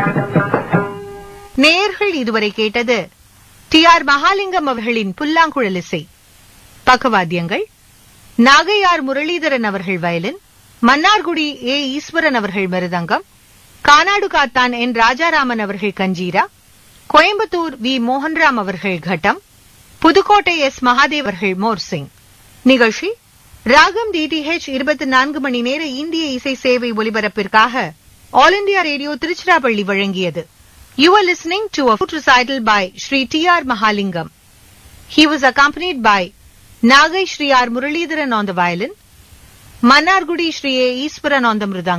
நேயர்கள் இதுவரை கேட்டது டி ஆர் மகாலிங்கம் அவர்களின் புல்லாங்குழல் இசை பக்கவாத்தியங்கள் நாகையார் முரளிதரன் அவர்கள் வயலின் மன்னார்குடி ஏ ஈஸ்வரன் அவர்கள் மிருதங்கம் கானாடு காத்தான் என் ராஜாராமன் அவர்கள் கஞ்சீரா கோயம்புத்தூர் வி மோகன்ராம் அவர்கள் கட்டம் புதுக்கோட்டை எஸ் மகாதேவ் அவர்கள் மோர்சிங் நிகழ்ச்சி ராகம் டிடிஹெச் இருபத்தி நான்கு மணி நேர இந்திய இசை சேவை ஒலிபரப்பிற்காக ஆல் இண்டியா ரேடியோ திருச்சிராப்பள்ளி வழங்கியது You are listening to a flute recital by Sri T.R. Mahalingam. He was accompanied by Nagai Sri R. Muralidharan on the violin, Mannargudi Sri A. Iswaran on the mridangam,